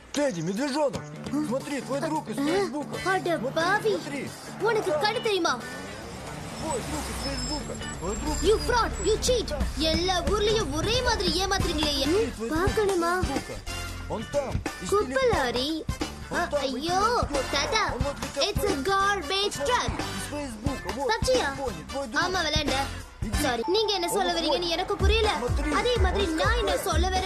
Тедди, медвежонок! Смотри, твой друг из Фейсбука! அட பாவி Смотри, உனக்கு கண்ணு தெரியுமா твой друг из Фейсбука! Твой друг யூ ஃப்ராட் யூ சீட் எல்லா ஊர்லயும் ஒரே மாதிரி ஏமாத்துறீங்களே твой друг из பார்க்கணுமா Фейсбука! Он там! из குப்பலாரி அ, ஐயோ தாத்தா இட்ஸ் a garbage truck телефона, Из Фейсбука! Вот! தச்சியா Понял, твой друг! ஆமா விளையாண்ட சாரி நீங்க என்ன சொல்ல வரீங்கன்னு எனக்கு புரியல அதே மாதிரி நான் என்ன சொல்ல